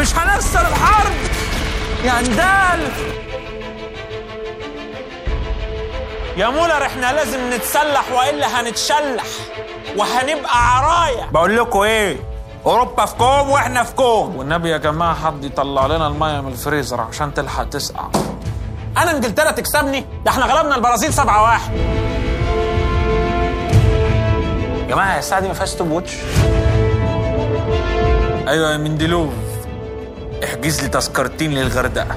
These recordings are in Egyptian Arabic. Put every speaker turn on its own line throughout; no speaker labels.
مش هنخسر الحرب يا اندال يا مولر احنا لازم نتسلح والا هنتشلح وهنبقى عرايا
بقول لكم ايه اوروبا في كوم واحنا في كوم
والنبي يا جماعه حد يطلع لنا الميه من الفريزر عشان تلحق تسقع انا انجلترا تكسبني ده احنا غلبنا البرازيل 7 1 يا جماعه الساعه دي ما فيهاش ستوب ووتش
ايوه يا مندلوف احجز لي تذكرتين للغردقه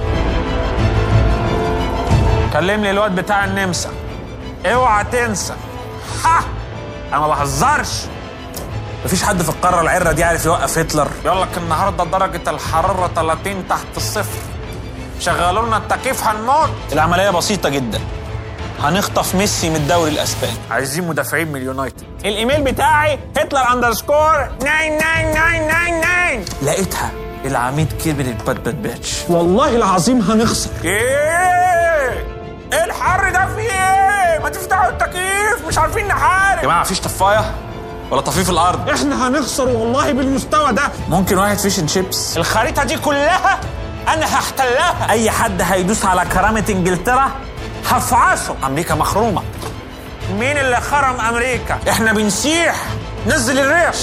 كلم لي الواد بتاع النمسا اوعى تنسى ها انا ما بهزرش
مفيش حد في القاره العره دي عارف يوقف هتلر
يقول لك النهارده درجه الحراره 30 تحت الصفر شغلوا لنا التكييف هنموت
العمليه بسيطه جدا هنخطف ميسي من الدوري الاسباني
عايزين مدافعين من اليونايتد الايميل بتاعي هتلر اندرسكور 99999
لقيتها العميد كبر البات بات باتش
والله العظيم هنخسر
ايه ايه الحر ده في ايه ما تفتحوا التكييف مش عارفين
يا
نحارب
جماعه مفيش طفايه ولا طفيف الارض
احنا هنخسر والله بالمستوى ده
ممكن واحد فيش اند شيبس
الخريطه دي كلها انا هحتلها
اي حد هيدوس على كرامه انجلترا
هفعصه
امريكا مخرومه
مين اللي خرم امريكا احنا بنسيح نزل الريش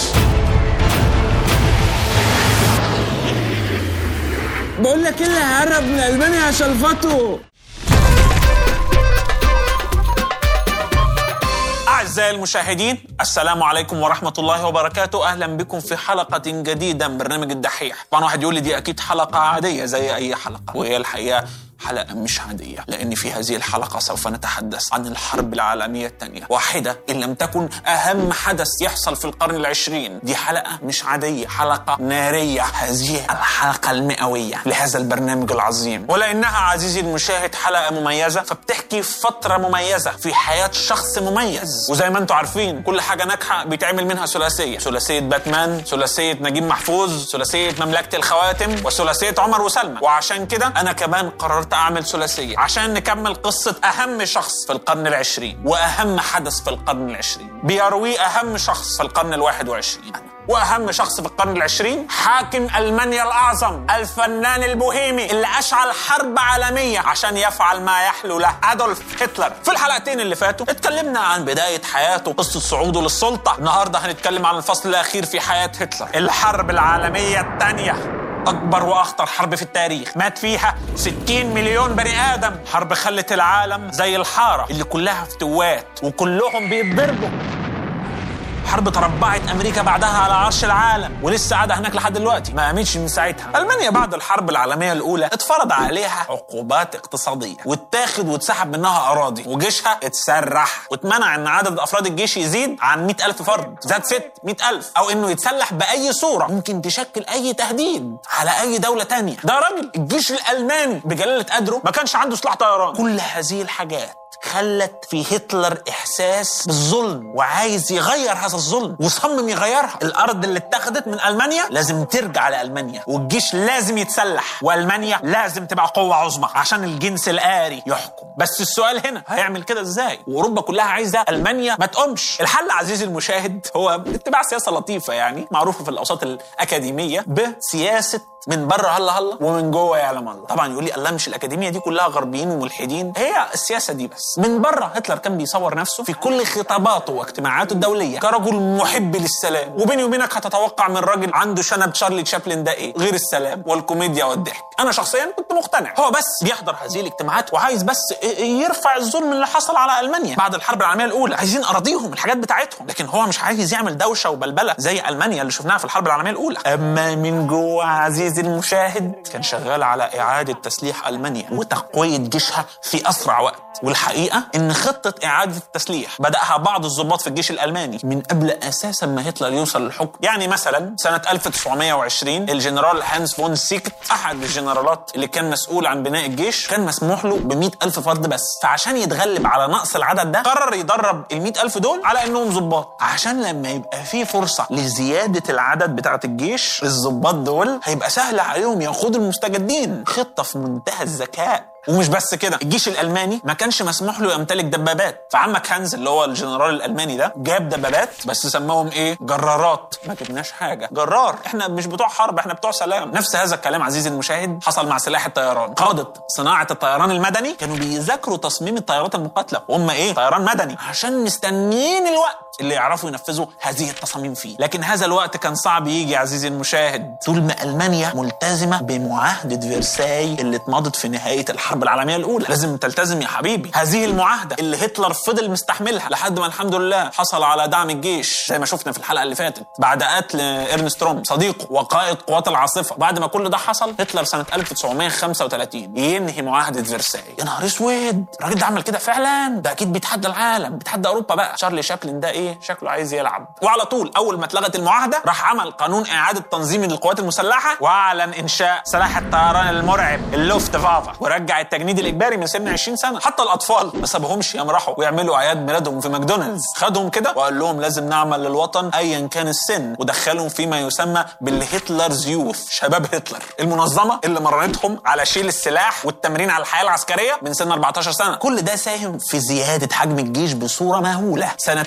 بقول لك ايه اللي هرب من المانيا يا شلفته
أعزائي المشاهدين السلام عليكم ورحمة الله وبركاته أهلا بكم في حلقة جديدة من برنامج الدحيح طبعا واحد يقول لي دي أكيد حلقة عادية زي أي حلقة وهي الحقيقة حلقة مش عادية لأن في هذه الحلقة سوف نتحدث عن الحرب العالمية الثانية واحدة إن لم تكن أهم حدث يحصل في القرن العشرين دي حلقة مش عادية حلقة نارية هذه الحلقة المئوية لهذا البرنامج العظيم ولأنها عزيزي المشاهد حلقة مميزة فبتحكي فترة مميزة في حياة شخص مميز وزي ما انتم عارفين كل حاجة ناجحة بيتعمل منها ثلاثية ثلاثية باتمان ثلاثية نجيب محفوظ ثلاثية مملكة الخواتم وثلاثية عمر وسلمى وعشان كده أنا كمان قررت أعمل ثلاثية عشان نكمل قصة أهم شخص في القرن العشرين وأهم حدث في القرن العشرين بيرويه أهم شخص في القرن الواحد وعشرين واهم شخص في القرن العشرين حاكم المانيا الاعظم الفنان البوهيمي اللي اشعل حرب عالميه عشان يفعل ما يحلو له ادولف هتلر في الحلقتين اللي فاتوا اتكلمنا عن بدايه حياته قصه صعوده للسلطه النهارده هنتكلم عن الفصل الاخير في حياه هتلر الحرب العالميه الثانيه أكبر وأخطر حرب في التاريخ مات فيها 60 مليون بني آدم حرب خلت العالم زي الحارة اللي كلها فتوات وكلهم بيتضربوا حرب تربعت امريكا بعدها على عرش العالم ولسه قاعده هناك لحد دلوقتي ما قامتش من ساعتها المانيا بعد الحرب العالميه الاولى اتفرض عليها عقوبات اقتصاديه واتاخد واتسحب منها اراضي وجيشها اتسرح واتمنع ان عدد افراد الجيش يزيد عن 100 الف فرد زاد ست 100 الف او انه يتسلح باي صوره ممكن تشكل اي تهديد على اي دوله تانية ده راجل الجيش الالماني بجلاله قدره ما كانش عنده سلاح طيران كل هذه الحاجات خلت في هتلر احساس بالظلم وعايز يغير هذا الظلم وصمم يغيرها الارض اللي اتخذت من المانيا لازم ترجع لالمانيا والجيش لازم يتسلح والمانيا لازم تبقى قوه عظمى عشان الجنس الاري يحكم بس السؤال هنا هيعمل كده ازاي واوروبا كلها عايزه المانيا ما تقومش الحل عزيزي المشاهد هو اتباع سياسه لطيفه يعني معروفه في الاوساط الاكاديميه بسياسه من بره هلا هلا ومن جوه يعلم الله طبعا يقول لي الله مش الاكاديميه دي كلها غربيين وملحدين هي السياسه دي بس من بره هتلر كان بيصور نفسه في كل خطاباته واجتماعاته الدوليه كرجل محب للسلام وبيني وبينك هتتوقع من راجل عنده شنب تشارلي تشابلن ده ايه غير السلام والكوميديا والضحك انا شخصيا كنت مقتنع هو بس بيحضر هذه الاجتماعات وعايز بس يرفع الظلم اللي حصل على المانيا بعد الحرب العالميه الاولى عايزين اراضيهم الحاجات بتاعتهم لكن هو مش عايز يعمل دوشه وبلبله زي المانيا اللي شفناها في الحرب العالميه الاولى اما من جوه عزيزي المشاهد كان شغال على إعادة تسليح ألمانيا وتقوية جيشها في أسرع وقت والحقيقة إن خطة إعادة التسليح بدأها بعض الضباط في الجيش الألماني من قبل أساسا ما هتلر يوصل للحكم يعني مثلا سنة 1920 الجنرال هانس فون سيكت أحد الجنرالات اللي كان مسؤول عن بناء الجيش كان مسموح له ب ألف فرد بس فعشان يتغلب على نقص العدد ده قرر يدرب ال ألف دول على إنهم ضباط عشان لما يبقى في فرصة لزيادة العدد بتاعة الجيش الضباط دول هيبقى سهل عليهم ياخدوا المستجدين خطة في منتهى الذكاء ومش بس كده الجيش الالماني ما كانش مسموح له يمتلك دبابات فعمك هانز اللي هو الجنرال الالماني ده جاب دبابات بس سماهم ايه جرارات ما جبناش حاجه جرار احنا مش بتوع حرب احنا بتوع سلام نفس هذا الكلام عزيزي المشاهد حصل مع سلاح الطيران قاده صناعه الطيران المدني كانوا بيذاكروا تصميم الطيارات المقاتله وهم ايه طيران مدني عشان مستنيين الوقت اللي يعرفوا ينفذوا هذه التصاميم فيه لكن هذا الوقت كان صعب يجي عزيزي المشاهد طول ما المانيا ملتزمه بمعاهده فيرساي اللي اتمضت في نهايه الحرب العالميه الاولى لازم تلتزم يا حبيبي هذه المعاهده اللي هتلر فضل مستحملها لحد ما الحمد لله حصل على دعم الجيش زي ما شفنا في الحلقه اللي فاتت بعد قتل ايرنستروم صديقه وقائد قوات العاصفه بعد ما كل ده حصل هتلر سنه 1935 ينهي معاهده فيرساي يا نهار اسود الراجل ده عمل كده فعلا ده اكيد بيتحدى العالم بيتحدى اوروبا بقى شارلي شابلن ده ايه شكله عايز يلعب وعلى طول اول ما اتلغت المعاهده راح عمل قانون اعاده تنظيم للقوات المسلحه واعلن انشاء سلاح الطيران المرعب اللوفت فافا ورجع التجنيد الاجباري من سن 20 سنه حتى الاطفال ما سابهمش يمرحوا ويعملوا اعياد ميلادهم في ماكدونالدز خدهم كده وقال لهم لازم نعمل للوطن ايا كان السن ودخلهم فيما يسمى بالهتلرز يوث شباب هتلر المنظمه اللي مرنتهم على شيل السلاح والتمرين على الحياه العسكريه من سن 14 سنه كل ده ساهم في زياده حجم الجيش بصوره مهوله سنه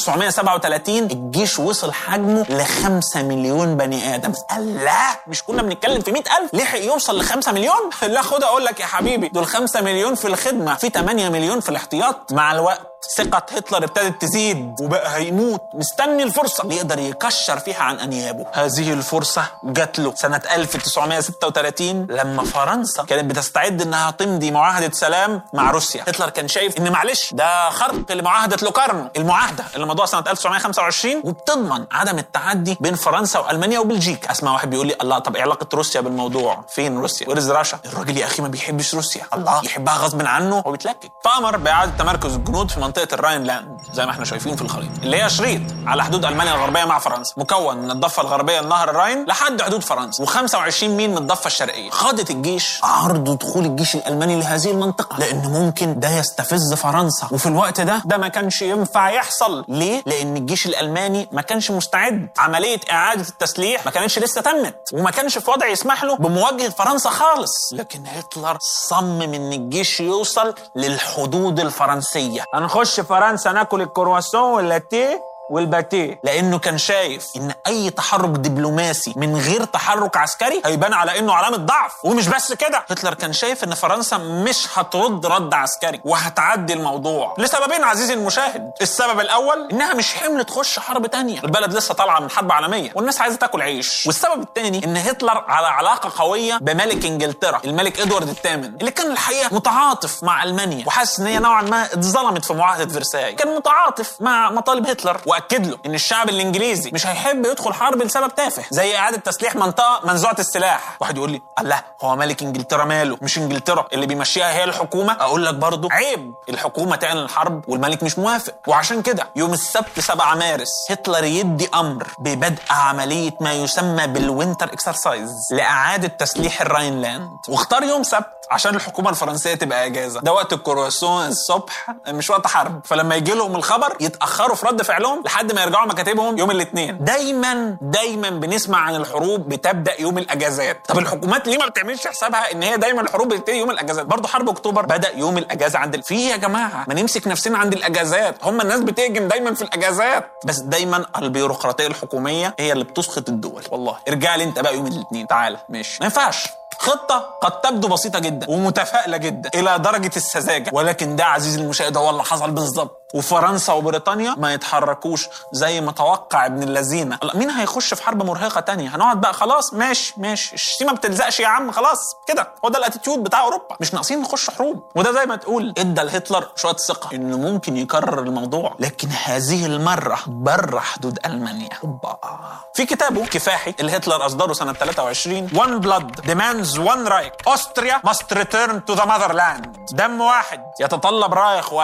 1937 الجيش وصل حجمه ل 5 مليون بني ادم الله مش كنا بنتكلم في 100000 لحق يوصل ل 5 مليون لا خد اقول لك يا حبيبي دول 5 مليون في الخدمه في 8 مليون في الاحتياط مع الوقت ثقة هتلر ابتدت تزيد وبقى هيموت مستني الفرصة اللي يقدر يكشر فيها عن أنيابه هذه الفرصة جات له سنة 1936 لما فرنسا كانت بتستعد إنها تمضي معاهدة سلام مع روسيا هتلر كان شايف إن معلش ده خرق لمعاهدة لوكارن المعاهدة اللي مضوها سنة 1925 وبتضمن عدم التعدي بين فرنسا وألمانيا وبلجيكا أسمع واحد بيقول لي الله طب إيه علاقة روسيا بالموضوع فين روسيا ويرز راشا الراجل يا أخي ما بيحبش روسيا الله يحبها غصب عنه وبيتلكك فأمر بإعادة تمركز الجنود في منطقة الراينلاند زي ما احنا شايفين في الخريطة اللي هي شريط على حدود ألمانيا الغربية مع فرنسا مكون من الضفة الغربية لنهر الراين لحد حدود فرنسا و25 ميل من الضفة الشرقية خاضت الجيش عرض دخول الجيش الألماني لهذه المنطقة لأن ممكن ده يستفز فرنسا وفي الوقت ده ده ما كانش ينفع يحصل ليه؟ لأن الجيش الألماني ما كانش مستعد عملية إعادة التسليح ما كانتش لسه تمت وما كانش في وضع يسمح له بمواجهة فرنسا خالص لكن هتلر صمم ان الجيش يوصل للحدود الفرنسية
هنخش فرنسا ناكل الكرواسون واللاتيه والباتيه
لانه كان شايف ان اي تحرك دبلوماسي من غير تحرك عسكري هيبان على انه علامه ضعف ومش بس كده هتلر كان شايف ان فرنسا مش هترد رد عسكري وهتعدي الموضوع لسببين عزيزي المشاهد السبب الاول انها مش حمل تخش حرب تانية البلد لسه طالعه من حرب عالميه والناس عايزه تاكل عيش والسبب الثاني ان هتلر على علاقه قويه بملك انجلترا الملك ادوارد الثامن اللي كان الحقيقه متعاطف مع المانيا وحاسس ان هي نوعا ما اتظلمت في معاهده فرساي كان متعاطف مع مطالب هتلر واكد له ان الشعب الانجليزي مش هيحب يدخل حرب لسبب تافه زي اعاده تسليح منطقه منزوعه السلاح واحد يقول لي الله هو ملك انجلترا ماله مش انجلترا اللي بيمشيها هي الحكومه اقول لك برضو عيب الحكومه تعلن الحرب والملك مش موافق وعشان كده يوم السبت 7 مارس هتلر يدي امر ببدء عمليه ما يسمى بالوينتر اكسرسايز لاعاده تسليح الراينلاند واختار يوم سبت عشان الحكومه الفرنسيه تبقى اجازه ده وقت الكرواسون الصبح مش وقت حرب فلما يجي لهم الخبر يتاخروا في رد فعلهم لحد ما يرجعوا مكاتبهم يوم الاثنين دايما دايما بنسمع عن الحروب بتبدا يوم الاجازات طب الحكومات ليه ما بتعملش حسابها ان هي دايما الحروب بتبتدي يوم الاجازات برضه حرب اكتوبر بدا يوم الاجازه عند ال- في يا جماعه ما نمسك نفسنا عند الاجازات هم الناس بتهجم دايما في الاجازات بس دايما البيروقراطيه الحكوميه هي اللي بتسخط الدول والله ارجع لي انت بقى يوم الاثنين تعالى ماشي ما ينفعش خطة قد تبدو بسيطة جدا ومتفائلة جدا إلى درجة السذاجة ولكن ده عزيزي المشاهد هو اللي حصل بالظبط وفرنسا وبريطانيا ما يتحركوش زي ما توقع ابن اللذينه الله، مين هيخش في حرب مرهقه تانية هنقعد بقى خلاص ماشي ماشي الشتيمه ما بتلزقش يا عم خلاص كده هو ده الاتيتيود بتاع اوروبا مش ناقصين نخش حروب وده زي ما تقول ادى لهتلر شويه ثقه انه ممكن يكرر الموضوع لكن هذه المره بره حدود المانيا أوبا. في كتابه كفاحي اللي هتلر اصدره سنه 23 One blood demands one right Austria must return to the motherland دم واحد يتطلب رايخ واحد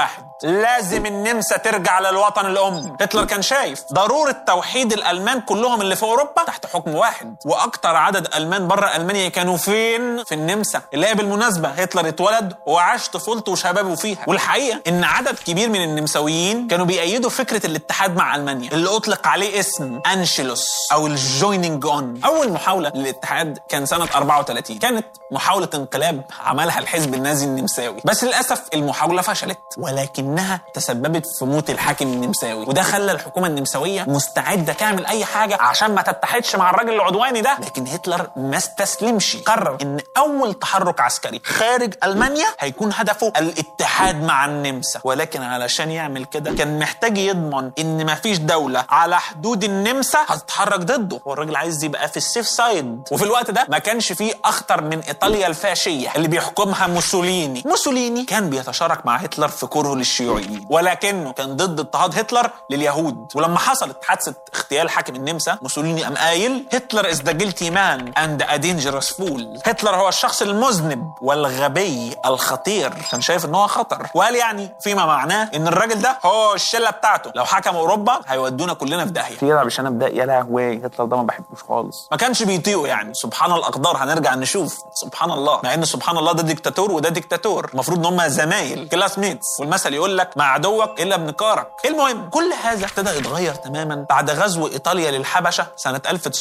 لازم النمسا ترجع للوطن الام هتلر كان شايف ضروره توحيد الالمان كلهم اللي في اوروبا تحت حكم واحد واكتر عدد المان بره المانيا كانوا فين في النمسا اللي هي بالمناسبه هتلر اتولد وعاش طفولته وشبابه فيها والحقيقه ان عدد كبير من النمساويين كانوا بيأيدوا فكره الاتحاد مع المانيا اللي اطلق عليه اسم انشيلوس او الجويننج اون اول محاوله للاتحاد كان سنه 34 كانت محاوله انقلاب عملها الحزب النازي النمساوي بس للاسف المحاوله فشلت ولكنها تسببت في موت الحاكم النمساوي وده خلى الحكومه النمساويه مستعده تعمل اي حاجه عشان ما تتحدش مع الراجل العدواني ده لكن هتلر ما استسلمش قرر ان اول تحرك عسكري خارج المانيا هيكون هدفه الاتحاد مع النمسا ولكن علشان يعمل كده كان محتاج يضمن ان ما فيش دوله على حدود النمسا هتتحرك ضده هو الراجل عايز يبقى في السيف سايد وفي الوقت ده ما كانش فيه اخطر من ايطاليا الفاشيه اللي بيحكمها موسوليني موسوليني كان بيتشارك مع هتلر في كرهه للشيوعيين ولكنه كان ضد اضطهاد هتلر لليهود ولما حصلت حادثه اغتيال حاكم النمسا موسوليني قام قايل هتلر از ذا جيلتي مان اند ا دينجرس فول هتلر هو الشخص المذنب والغبي الخطير كان شايف ان هو خطر وقال يعني فيما معناه ان الراجل ده هو الشله بتاعته لو حكم اوروبا هيودونا كلنا في داهيه
يلعب عشان ابدا يا لهوي هتلر ده ما بحبوش خالص
ما كانش بيطيقه يعني سبحان الاقدار هنرجع نشوف سبحان الله مع ان سبحان الله ده ديكتاتور وده ديكتاتور المفروض ان هم زمايل كلاس ميتس والمثل يقول لك مع عدوك الا بنكارك المهم كل هذا ابتدى يتغير تماما بعد غزو ايطاليا للحبشه سنه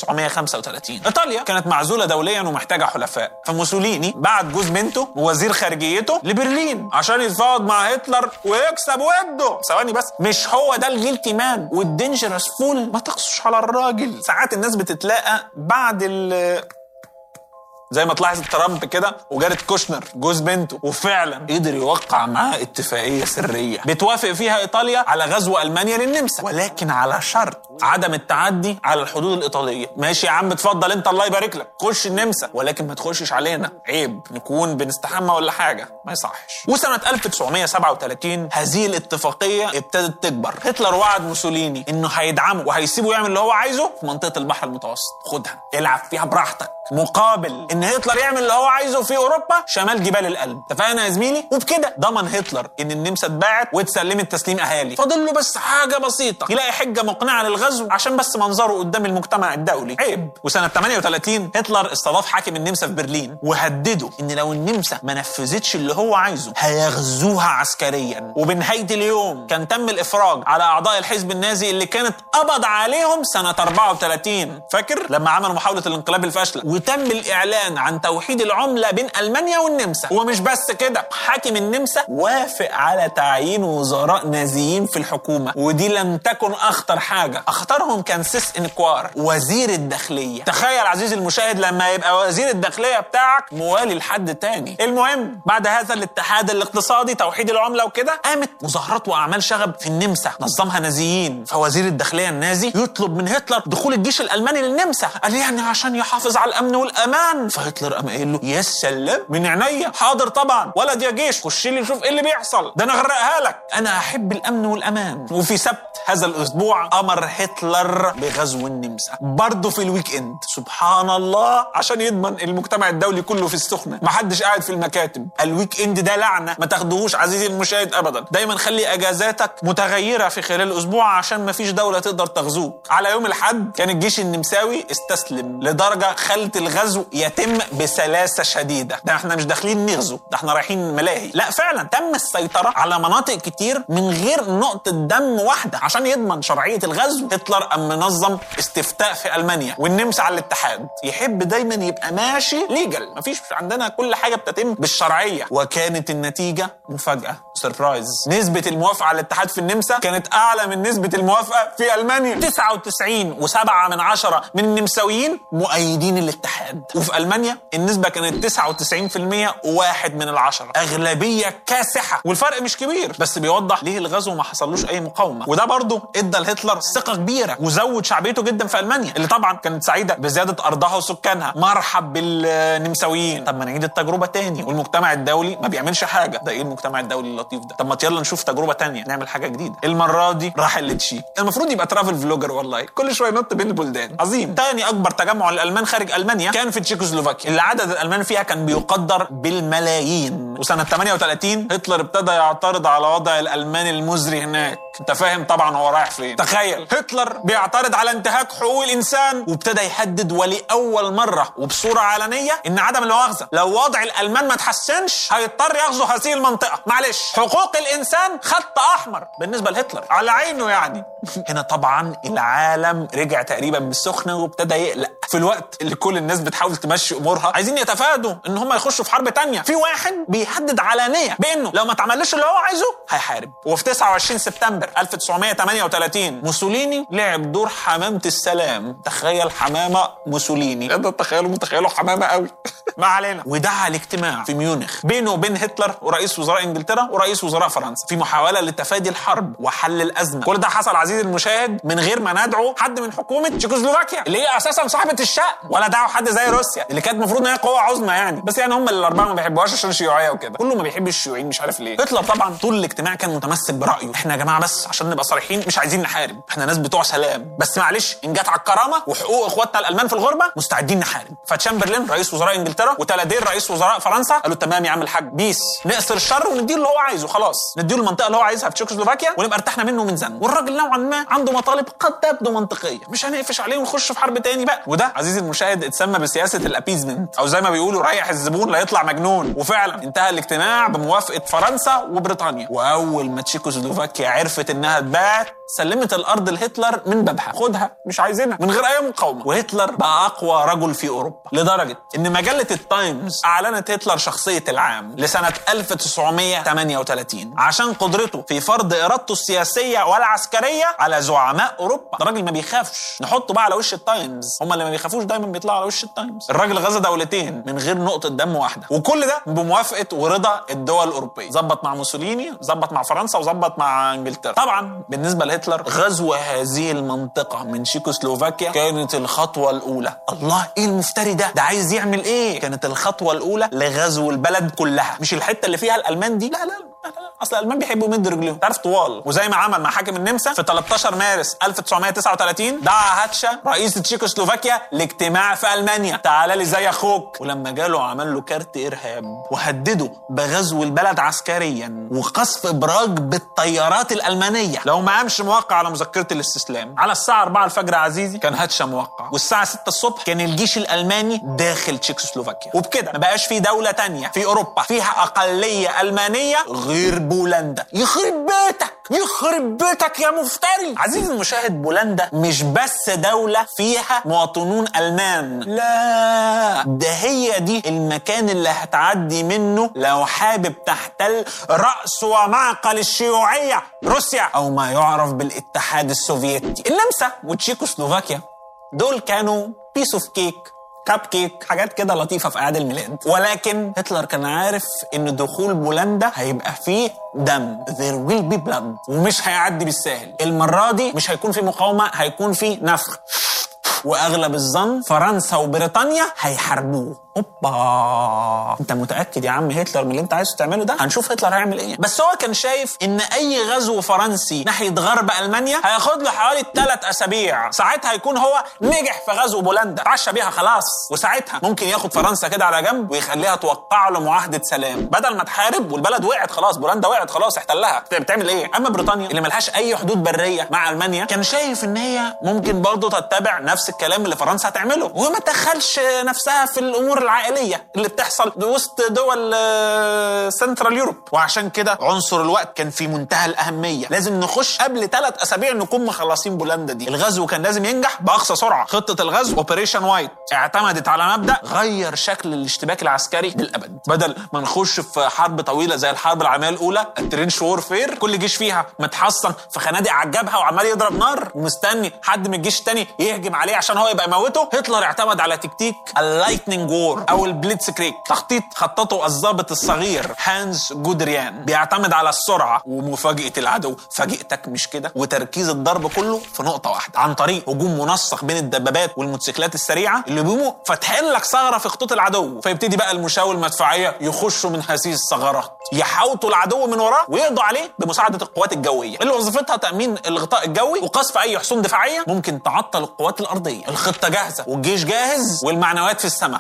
1935 ايطاليا كانت معزوله دوليا ومحتاجه حلفاء فموسوليني بعت جوز بنته ووزير خارجيته لبرلين عشان يتفاوض مع هتلر ويكسب وده ثواني بس مش هو ده الجيلتي مان والدينجرس فول ما تقصش على الراجل ساعات الناس بتتلاقى بعد ال زي ما تلاحظ ترامب كده وجارة كوشنر جوز بنته وفعلا قدر يوقع معاه اتفاقيه سريه بتوافق فيها ايطاليا على غزو المانيا للنمسا ولكن على شرط عدم التعدي على الحدود الايطاليه ماشي يا عم اتفضل انت الله يبارك لك خش النمسا ولكن ما تخشش علينا عيب نكون بنستحمى ولا حاجه ما يصحش وسنه 1937 هذه الاتفاقيه ابتدت تكبر هتلر وعد موسوليني انه هيدعمه وهيسيبه يعمل اللي هو عايزه في منطقه البحر المتوسط خدها العب فيها براحتك مقابل ان هتلر يعمل اللي هو عايزه في اوروبا شمال جبال الألب اتفقنا يا زميلي وبكده ضمن هتلر ان النمسا اتباعت واتسلمت تسليم اهالي فاضل له بس حاجه بسيطه يلاقي حجه مقنعه للغزو عشان بس منظره قدام المجتمع الدولي عيب وسنه 38 هتلر استضاف حاكم النمسا في برلين وهدده ان لو النمسا ما نفذتش اللي هو عايزه هيغزوها عسكريا وبنهايه اليوم كان تم الافراج على اعضاء الحزب النازي اللي كانت قبض عليهم سنه 34 فاكر لما عملوا محاوله الانقلاب الفاشله وتم الاعلان عن توحيد العمله بين المانيا والنمسا ومش بس كده حاكم النمسا وافق على تعيين وزراء نازيين في الحكومه ودي لم تكن اخطر حاجه اخطرهم كان سيس انكوار وزير الداخليه تخيل عزيزي المشاهد لما يبقى وزير الداخليه بتاعك موالي لحد تاني المهم بعد هذا الاتحاد الاقتصادي توحيد العمله وكده قامت مظاهرات واعمال شغب في النمسا نظمها نازيين فوزير الداخليه النازي يطلب من هتلر دخول الجيش الالماني للنمسا قال يعني عشان يحافظ على الامن والامان فهتلر قام قايل له يا سلام من عينيا حاضر طبعا ولد يا جيش خش لي شوف ايه اللي بيحصل ده انا اغرقها لك انا احب الامن والامان وفي سبت هذا الاسبوع امر هتلر بغزو النمسا برضه في الويك اند سبحان الله عشان يضمن المجتمع الدولي كله في السخنه محدش قاعد في المكاتب الويك اند ده لعنه ما تاخدوهوش عزيزي المشاهد ابدا دايما خلي اجازاتك متغيره في خلال الاسبوع عشان ما فيش دوله تقدر تغزوك على يوم الاحد كان الجيش النمساوي استسلم لدرجه خلت الغزو يتم بسلاسه شديده ده احنا مش داخلين نغزو ده احنا رايحين ملاهي لا فعلا تم السيطره على مناطق كتير من غير نقطه دم واحده عشان يضمن شرعيه الغزو هتلر قام منظم استفتاء في المانيا والنمسا على الاتحاد يحب دايما يبقى ماشي ليجل مفيش عندنا كل حاجه بتتم بالشرعيه وكانت النتيجه مفاجاه سربرايز نسبه الموافقه على الاتحاد في النمسا كانت اعلى من نسبه الموافقه في المانيا 99 و7 من عشرة من النمساويين مؤيدين الاتحاد وفي المانيا النسبه كانت 99% وواحد من العشرة اغلبيه كاسحه والفرق مش كبير بس بيوضح ليه الغزو ما حصلوش اي مقاومه وده برضه ادى لهتلر ثقه كبيره وزود شعبيته جدا في المانيا اللي طبعا كانت سعيده بزياده ارضها وسكانها مرحب بالنمساويين طب ما نعيد التجربه تاني والمجتمع الدولي ما بيعملش حاجه ده ايه المجتمع الدولي اللطيف ده طب ما يلا نشوف تجربه تانية نعمل حاجه جديده المره دي راح الليتشي المفروض يبقى ترافل فلوجر والله كل شويه ينط بين البلدان عظيم تاني اكبر تجمع للالمان خارج المانيا كان في تشيكوسلوفاكيا تشيكوسلوفاكيا اللي عدد الالمان فيها كان بيقدر بالملايين وسنه 38 هتلر ابتدى يعترض على وضع الالمان المزري هناك انت فاهم طبعا هو رايح فين تخيل هتلر بيعترض على انتهاك حقوق الانسان وابتدى يهدد ولاول مره وبصوره علنيه ان عدم المؤاخذه لو وضع الالمان ما تحسنش هيضطر يغزو هذه المنطقه معلش حقوق الانسان خط احمر بالنسبه لهتلر على عينه يعني هنا طبعا العالم رجع تقريبا بالسخنه وابتدى يقلق في الوقت اللي كل الناس بتحاول تمشي امورها عايزين يتفادوا ان هم يخشوا في حرب تانية في واحد بيهدد علانيه بانه لو ما تعملش اللي هو عايزه هيحارب وفي 29 سبتمبر 1938 موسوليني لعب دور حمامه السلام تخيل حمامه موسوليني ده تخيلوا متخيلوا حمامه قوي ما علينا ودعا لاجتماع في ميونخ بينه وبين هتلر ورئيس وزراء انجلترا ورئيس وزراء فرنسا في محاوله لتفادي الحرب وحل الازمه كل ده حصل عزيزي المشاهد من غير ما ندعو حد من حكومه تشيكوسلوفاكيا اللي هي اساسا صاحبه الشأن ولا دعوا حد زي روسيا اللي كانت المفروض ان هي قوه عظمى يعني بس يعني هم الاربعه ما بيحبوهاش عشان شيوعيه وكده كله ما بيحبش الشيوعيين مش عارف ليه هتلر طبعا طول الاجتماع كان متمسك برايه احنا يا جماعه بس عشان نبقى صريحين مش عايزين نحارب احنا ناس بتوع سلام بس معلش ان جت على الكرامه وحقوق اخواتنا الالمان في الغربه مستعدين نحارب فتشامبرلين رئيس وزراء انجلترا وتلادير رئيس وزراء فرنسا قالوا تمام يا عم الحاج بيس نقصر الشر ونديله اللي هو عايزه خلاص نديله المنطقه اللي هو عايزها في تشيكوسلوفاكيا ونبقى ارتحنا منه من زن والراجل نوعا ما عنده مطالب قد تبدو منطقيه مش هنقفش عليه ونخش في حرب تاني بقى وده عزيزي المشاهد اتسمى بسياسه الابيزمنت او زي ما بيقولوا ريح الزبون لا يطلع مجنون وفعلا انتهى الاجتماع بموافقه فرنسا وبريطانيا واول ما تشيكوسلوفاكيا عرفت انها اتباعت سلمت الارض لهتلر من بابها خدها مش عايزينها من غير اي مقاومه وهتلر بقى اقوى رجل في اوروبا لدرجه ان مجله التايمز اعلنت هتلر شخصيه العام لسنه 1938 عشان قدرته في فرض ارادته السياسيه والعسكريه على زعماء اوروبا ده راجل ما بيخافش نحطه بقى على وش التايمز هم اللي ما بيخافوش دايما بيطلعوا على وش التايمز الراجل غزا دولتين من غير نقطه دم واحده وكل ده بموافقه ورضا الدول الاوروبيه ظبط مع موسوليني ظبط مع فرنسا وظبط مع انجلترا طبعا بالنسبه لهتلر غزو هذه المنطقه من تشيكوسلوفاكيا كانت الخطوه الاولى الله ايه المفتري ده ده عايز يعمل ايه كانت الخطوه الاولى لغزو البلد كلها مش الحته اللي فيها الالمان دي لا لا لا لا اصل الالمان بيحبوا يمدوا رجليهم تعرف طوال وزي ما عمل مع حاكم النمسا في 13 مارس 1939 دعا هاتشا رئيس تشيكوسلوفاكيا لاجتماع في المانيا تعال لي زي اخوك ولما جاله عمل له كارت ارهاب وهدده بغزو البلد عسكريا وقصف ابراج بالطيارات الالمانيه لو ما قامش موقع على مذكره الاستسلام على الساعه 4 الفجر عزيزي كان هاتشا موقع والساعه 6 الصبح كان الجيش الالماني داخل تشيكوسلوفاكيا وبكده ما بقاش في دوله تانية في اوروبا فيها اقليه المانيه غير بولندا يخرب بيتك يخرب بيتك يا مفتري عزيزي المشاهد بولندا مش بس دولة فيها مواطنون ألمان لا ده هي دي المكان اللي هتعدي منه لو حابب تحتل رأس ومعقل الشيوعية روسيا أو ما يعرف بالاتحاد السوفيتي النمسا وتشيكوسلوفاكيا دول كانوا بيس اوف كيك كاب كيك حاجات كده لطيفه في اعياد الميلاد ولكن هتلر كان عارف ان دخول بولندا هيبقى فيه دم there will be blood ومش هيعدي بالساهل المره دي مش هيكون في مقاومه هيكون في نفخ واغلب الظن فرنسا وبريطانيا هيحاربوه اوبا انت متاكد يا عم هتلر من اللي انت عايز تعمله ده هنشوف هتلر هيعمل ايه بس هو كان شايف ان اي غزو فرنسي ناحيه غرب المانيا هياخد له حوالي ثلاث اسابيع ساعتها هيكون هو نجح في غزو بولندا اتعشى بيها خلاص وساعتها ممكن ياخد فرنسا كده على جنب ويخليها توقع له معاهده سلام بدل ما تحارب والبلد وقعت خلاص بولندا وقعت خلاص احتلها بتعمل ايه اما بريطانيا اللي ملهاش اي حدود بريه مع المانيا كان شايف ان هي ممكن برضه تتبع نفس الكلام اللي فرنسا هتعمله وما تدخلش نفسها في الامور العائليه اللي بتحصل وسط دول آه، سنترال يوروب وعشان كده عنصر الوقت كان في منتهى الاهميه لازم نخش قبل ثلاث اسابيع نكون مخلصين بولندا دي الغزو كان لازم ينجح باقصى سرعه خطه الغزو اوبريشن وايت اعتمدت على مبدا غير شكل الاشتباك العسكري للابد بدل ما نخش في حرب طويله زي الحرب العالميه الاولى الترينش وورفير كل جيش فيها متحصن في خنادق على الجبهه وعمال يضرب نار ومستني حد من الجيش التاني يهجم عليه عشان هو يبقى يموته هتلر اعتمد على تكتيك اللايتنينج وور او البليتس كريك تخطيط خططه الضابط الصغير هانز جودريان بيعتمد على السرعه ومفاجاه العدو فاجئتك مش كده وتركيز الضرب كله في نقطه واحده عن طريق هجوم منسق بين الدبابات والموتوسيكلات السريعه اللي بيقوموا فاتحين لك ثغره في خطوط العدو فيبتدي بقى المشاة المدفعيه يخشوا من هذه الثغرات يحاوطوا العدو من وراه ويقضوا عليه بمساعده القوات الجويه اللي وظيفتها تامين الغطاء الجوي وقصف اي حصون دفاعيه ممكن تعطل القوات الارضيه الخطه جاهزه والجيش جاهز والمعنويات في السماء مع الطيران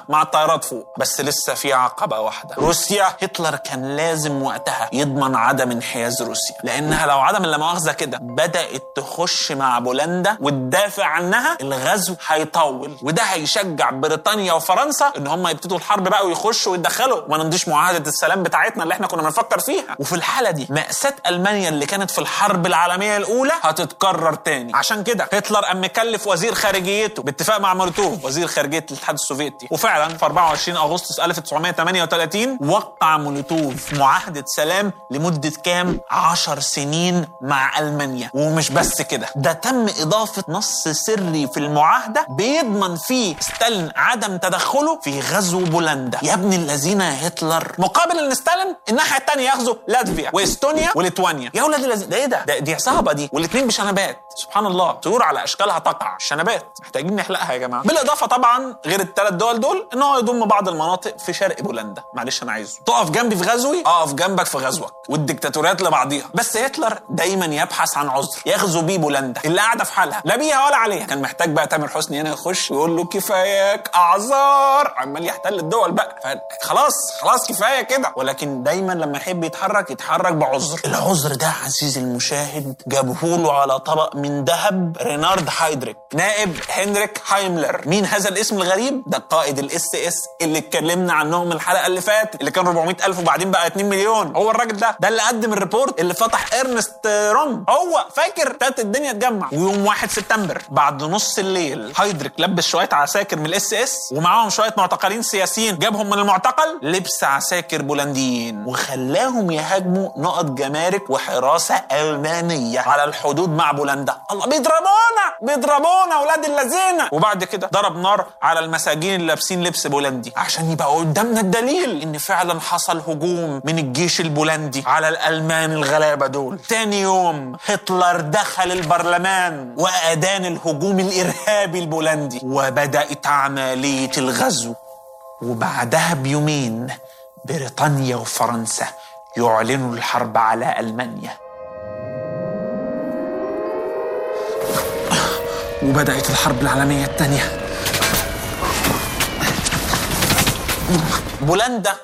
طيارات فوق بس لسه في عقبه واحده روسيا هتلر كان لازم وقتها يضمن عدم انحياز روسيا لانها لو عدم لا مؤاخذه كده بدات تخش مع بولندا وتدافع عنها الغزو هيطول وده هيشجع بريطانيا وفرنسا ان هم يبتدوا الحرب بقى ويخشوا ويتدخلوا وما نمضيش معاهده السلام بتاعتنا اللي احنا كنا بنفكر فيها وفي الحاله دي ماساه المانيا اللي كانت في الحرب العالميه الاولى هتتكرر تاني عشان كده هتلر قام مكلف وزير خارجيته باتفاق مع مولوتوف وزير خارجيه الاتحاد السوفيتي وفعلا في 24 اغسطس 1938 وقع مولوتوف معاهده سلام لمده كام 10 سنين مع المانيا ومش بس كده ده تم اضافه نص سري في المعاهده بيضمن فيه ستالين عدم تدخله في غزو بولندا يا ابن الذين يا هتلر مقابل ان ستالين الناحيه الثانيه يغزو لاتفيا واستونيا وليتوانيا يا ولاد الذين ده ايه ده؟ ده دي عصابه دي والاثنين بشنبات سبحان الله طيور على اشكالها تقع شنبات محتاجين نحلقها يا جماعه بالاضافه طبعا غير الثلاث دول دول ان هو يضم بعض المناطق في شرق بولندا معلش انا عايزه تقف جنبي في غزوي اقف جنبك في غزوك والديكتاتوريات لبعضيها بس هتلر دايما يبحث عن عذر يغزو بيه بولندا اللي قاعده في حالها لا بيها ولا عليها كان محتاج بقى تامر حسني هنا يخش ويقول له كفاياك اعذار عمال يحتل الدول بقى خلاص خلاص كفايه كده ولكن دايما لما يحب يتحرك يتحرك بعذر العذر ده عزيزي المشاهد جابه له على طبق من ذهب رينارد هايدريك نائب هنريك هايملر مين هذا الاسم الغريب ده قائد الاس اس اللي اتكلمنا عنهم الحلقه اللي فاتت اللي كان 400 الف وبعدين بقى 2 مليون هو الراجل ده ده اللي قدم الريبورت اللي فتح ارنست روم هو فاكر ابتدت الدنيا تجمع ويوم 1 سبتمبر بعد نص الليل هايدريك لبس شويه عساكر من الاس اس ومعاهم شويه معتقلين سياسيين جابهم من المعتقل لبس عساكر بولنديين وخلاهم يهاجموا نقط جمارك وحراسه المانيه على الحدود مع بولندا الله بيضربونا بيضربونا اولاد اللذينه وبعد كده ضرب نار على المساجين اللي لابسين لبس بولندي عشان يبقى قدامنا الدليل ان فعلا حصل هجوم من الجيش البولندي على الالمان الغلابه دول تاني يوم هتلر دخل البرلمان وادان الهجوم الارهابي البولندي وبدات عمليه الغزو وبعدها بيومين بريطانيا وفرنسا يعلنوا الحرب على المانيا وبدأت الحرب العالمية الثانية بولندا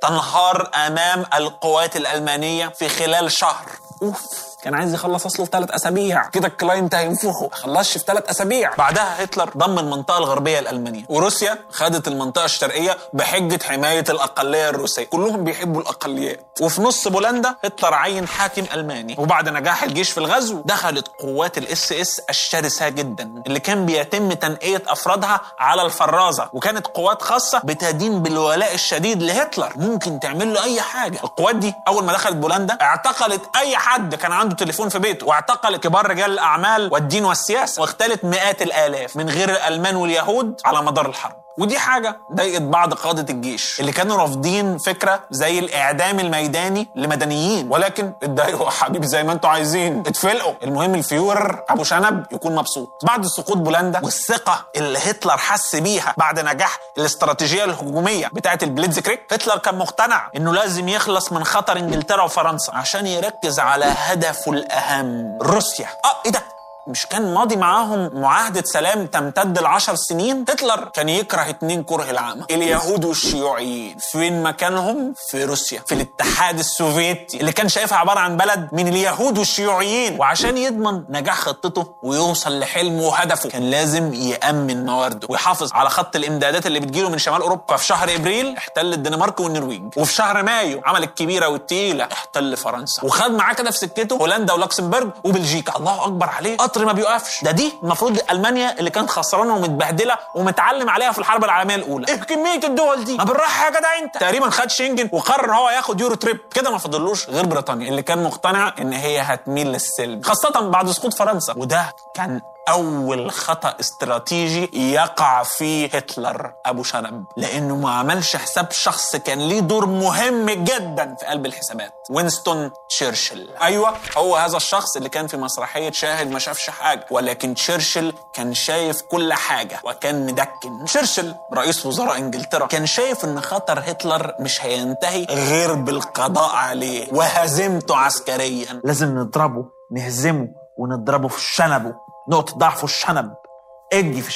تنهار أمام القوات الألمانية في خلال شهر أوف كان عايز يخلص اصله في ثلاث اسابيع كده الكلاينت هينفخه ما خلصش في ثلاث اسابيع بعدها هتلر ضم المنطقه الغربيه لالمانيا وروسيا خدت المنطقه الشرقيه بحجه حمايه الاقليه الروسيه كلهم بيحبوا الاقليات وفي نص بولندا هتلر عين حاكم الماني وبعد نجاح الجيش في الغزو دخلت قوات الاس اس الشرسه جدا اللي كان بيتم تنقيه افرادها على الفرازه وكانت قوات خاصه بتدين بالولاء الشديد لهتلر ممكن تعمل له اي حاجه القوات دي اول ما دخلت بولندا اعتقلت اي حد كان عنده تليفون في بيته واعتقلت كبار رجال الاعمال والدين والسياسه واختلت مئات الالاف من غير الالمان واليهود على مدار الحرب ودي حاجة ضايقت بعض قادة الجيش اللي كانوا رافضين فكرة زي الإعدام الميداني لمدنيين ولكن اتضايقوا يا حبيبي زي ما انتوا عايزين اتفلقوا المهم الفيورر أبو شنب يكون مبسوط بعد سقوط بولندا والثقة اللي هتلر حس بيها بعد نجاح الاستراتيجية الهجومية بتاعة البليتز كريك هتلر كان مقتنع إنه لازم يخلص من خطر إنجلترا وفرنسا عشان يركز على هدفه الأهم روسيا اه ايه ده مش كان ماضي معاهم معاهدة سلام تمتد لعشر سنين هتلر كان يكره اتنين كره العامة اليهود والشيوعيين فين مكانهم في روسيا في الاتحاد السوفيتي اللي كان شايفها عبارة عن بلد من اليهود والشيوعيين وعشان يضمن نجاح خطته ويوصل لحلمه وهدفه كان لازم يأمن موارده ويحافظ على خط الامدادات اللي بتجيله من شمال اوروبا ففي شهر ابريل احتل الدنمارك والنرويج وفي شهر مايو عمل الكبيرة والتقيلة احتل فرنسا وخد معاه كده في سكته هولندا ولوكسمبورغ وبلجيكا الله اكبر عليه قطر ما بيقفش ده دي المفروض المانيا اللي كانت خسرانه ومتبهدله ومتعلم عليها في الحرب العالميه الاولى ايه كميه الدول دي ما بالراحه يا جدع انت تقريبا خد شنجن وقرر هو ياخد يورو تريب كده ما فضلوش غير بريطانيا اللي كان مقتنع ان هي هتميل للسلم خاصه بعد سقوط فرنسا وده كان أول خطأ استراتيجي يقع فيه هتلر أبو شنب لأنه ما عملش حساب شخص كان ليه دور مهم جدا في قلب الحسابات وينستون تشرشل أيوة هو هذا الشخص اللي كان في مسرحية شاهد ما شافش حاجة ولكن تشرشل كان شايف كل حاجة وكان مدكن تشرشل رئيس وزراء إنجلترا كان شايف إن خطر هتلر مش هينتهي غير بالقضاء عليه وهزيمته عسكريا
لازم نضربه نهزمه ونضربه في شنبه نقطة ضعفه الشنب ادي في الشنب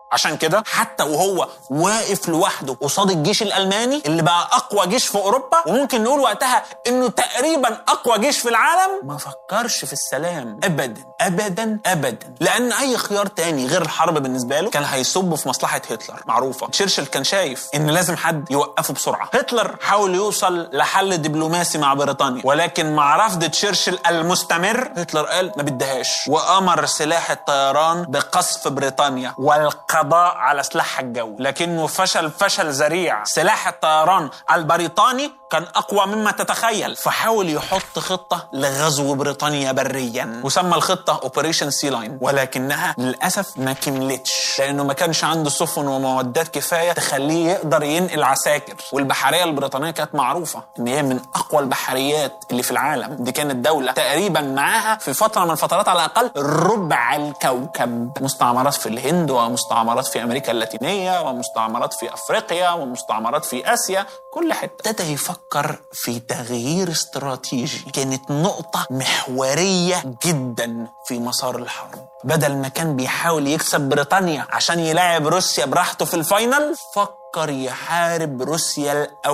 عشان كده حتى وهو واقف لوحده قصاد الجيش الالماني اللي بقى اقوى جيش في اوروبا وممكن نقول وقتها انه تقريبا اقوى جيش في العالم ما فكرش في السلام ابدا ابدا ابدا لان اي خيار تاني غير الحرب بالنسبه له كان هيصب في مصلحه هتلر معروفه تشرشل كان شايف ان لازم حد يوقفه بسرعه هتلر حاول يوصل لحل دبلوماسي مع بريطانيا ولكن مع رفض تشرشل المستمر هتلر قال ما بدهاش وامر سلاح الطيران بقصف بريطانيا والقضاء على سلاحها الجوي لكنه فشل فشل ذريع سلاح الطيران البريطاني كان اقوى مما تتخيل فحاول يحط خطه لغزو بريطانيا بريا وسمى الخطه اوبريشن سي لاين ولكنها للاسف ما كملتش لانه ما كانش عنده سفن ومعدات كفايه تخليه يقدر ينقل عساكر والبحريه البريطانيه كانت معروفه ان هي من اقوى البحريات اللي في العالم دي كانت دوله تقريبا معاها في فتره من الفترات على الاقل ربع الكوكب مستعمرات في الهند ومستعمرات في امريكا اللاتينيه ومستعمرات في افريقيا ومستعمرات في اسيا كل حته ابتدى يفكر في تغيير استراتيجي كانت نقطه محوريه جدا في مسار الحرب بدل ما كان بيحاول يكسب بريطانيا عشان يلاعب روسيا براحته في الفاينل فكر يحارب روسيا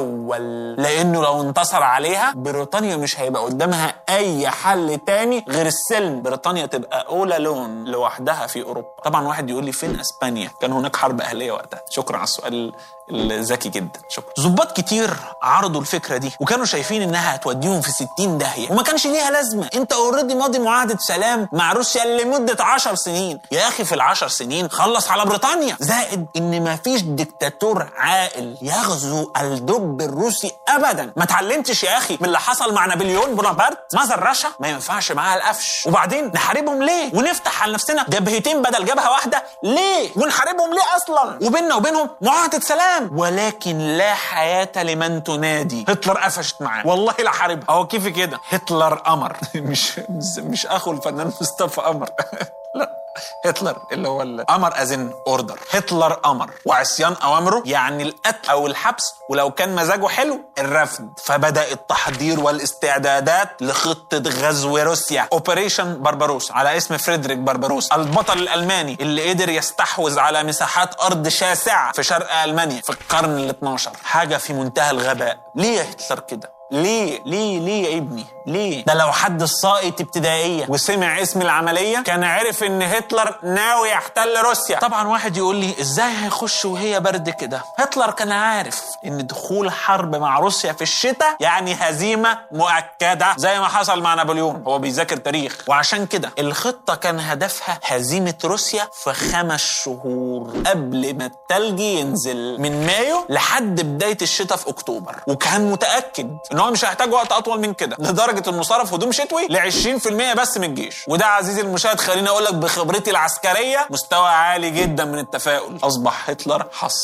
الاول لانه لو انتصر عليها بريطانيا مش هيبقى قدامها اي حل تاني غير السلم بريطانيا تبقى اولى لون لوحدها في اوروبا طبعا واحد يقول لي فين اسبانيا كان هناك حرب اهليه وقتها شكرا على السؤال الذكي جدا شكرا ضباط كتير عرضوا الفكره دي وكانوا شايفين انها هتوديهم في 60 داهيه وما كانش ليها لازمه انت اوريدي ماضي معاهده سلام مع روسيا لمده 10 سنين يا اخي في العشر سنين خلص على بريطانيا زائد ان ما فيش ديكتاتور عاقل يغزو الدب الروسي ابدا ما اتعلمتش يا اخي من اللي حصل مع نابليون بونابرت ماذر رشا ما ينفعش معاها القفش وبعدين نحاربهم ليه ونفتح على نفسنا جبهتين بدل جبهه واحده ليه ونحاربهم ليه اصلا وبيننا وبينهم معاهده سلام ولكن لا حياه لمن تنادي هتلر قفشت معاه والله لا حاربها هو كيف كده هتلر امر مش مش اخو الفنان مصطفى قمر لا هتلر اللي هو الامر ازن اوردر هتلر امر وعصيان اوامره يعني القتل او الحبس ولو كان مزاجه حلو الرفض فبدا التحضير والاستعدادات لخطه غزو روسيا اوبريشن بربروس على اسم فريدريك بربروس البطل الالماني اللي قدر يستحوذ على مساحات ارض شاسعه في شرق المانيا في القرن ال 12 حاجه في منتهى الغباء ليه يا هتلر كده ليه ليه ليه يا ابني ليه ده لو حد الساقط ابتدائيه وسمع اسم العمليه كان عرف ان هتلر ناوي يحتل روسيا طبعا واحد يقول لي ازاي هيخش وهي برد كده هتلر كان عارف ان دخول حرب مع روسيا في الشتاء يعني هزيمه مؤكده زي ما حصل مع نابليون هو بيذاكر تاريخ وعشان كده الخطه كان هدفها هزيمه روسيا في خمس شهور قبل ما التلج ينزل من مايو لحد بدايه الشتاء في اكتوبر وكان متاكد ان هو مش هيحتاج وقت اطول من كده لدرجه انه صرف هدوم شتوي ل 20% بس من الجيش وده عزيزي المشاهد خليني اقول لك بخبرتي العسكريه مستوى عالي جدا من التفاؤل اصبح هتلر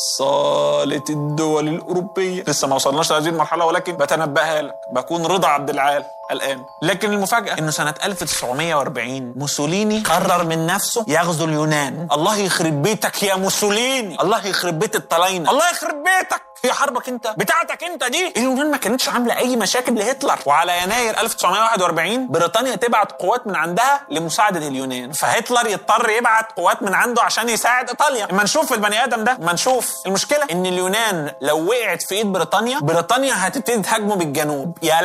حصاله الدول الاوروبيه لسه ما وصلناش لهذه المرحله ولكن بتنبأها لك بكون رضا عبد العال الآن لكن المفاجأة إنه سنة 1940 موسوليني قرر من نفسه يغزو اليونان الله يخرب بيتك يا موسوليني الله يخرب بيت الطلاينة الله يخرب بيتك هي حربك انت بتاعتك انت دي اليونان ما كانتش عامله اي مشاكل لهتلر وعلى يناير 1941 بريطانيا تبعت قوات من عندها لمساعده اليونان فهتلر يضطر يبعت قوات من عنده عشان يساعد ايطاليا اما نشوف البني ادم ده ما نشوف المشكله ان اليونان لو وقعت في ايد بريطانيا بريطانيا هتبتدي تهاجمه بالجنوب يا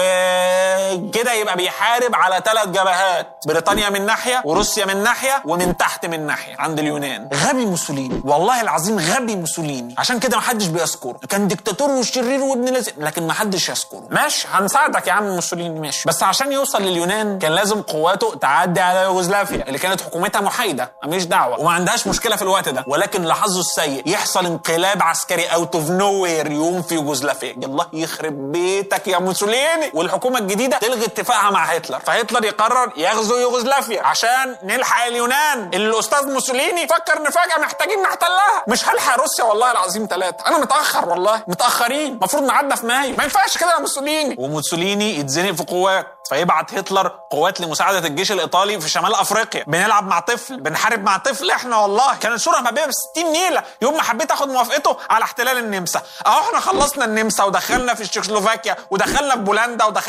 لهوي كده يبقى بيحارب على ثلاث جبهات بريطانيا من ناحيه وروسيا من ناحيه ومن تحت من ناحيه عند اليونان غبي موسوليني والله العظيم غبي موسوليني عشان كده ما حدش بيذكره كان ديكتاتور وشرير وابن لازم لكن ما حدش يذكره ماشي هنساعدك يا عم موسوليني ماشي بس عشان يوصل لليونان كان لازم قواته تعدي على يوغوسلافيا اللي كانت حكومتها محايده ماليش دعوه وما عندهاش مشكله في الوقت ده ولكن لحظه السيء يحصل انقلاب عسكري اوت اوف نو وير يوم في يوغوسلافيا الله يخرب بيتك يا موسوليني والحكومه الجديده تلغي اتفاقها مع هتلر فهتلر يقرر يغزو يوغوسلافيا عشان نلحق اليونان اللي الاستاذ موسوليني فكر ان فجاه محتاجين نحتلها مش هلحق روسيا والله العظيم ثلاثه انا متاخر والله متاخرين المفروض نعدى في مايو ما ينفعش كده يا موسوليني وموسوليني يتزنق في قوات فيبعت هتلر قوات لمساعده الجيش الايطالي في شمال افريقيا بنلعب مع طفل بنحارب مع طفل احنا والله كانت صوره مبيئه ب 60 نيله يوم ما حبيت اخد موافقته على احتلال النمسا اهو احنا خلصنا النمسا ودخلنا في تشيكوسلوفاكيا ودخلنا في بولندا ودخلنا في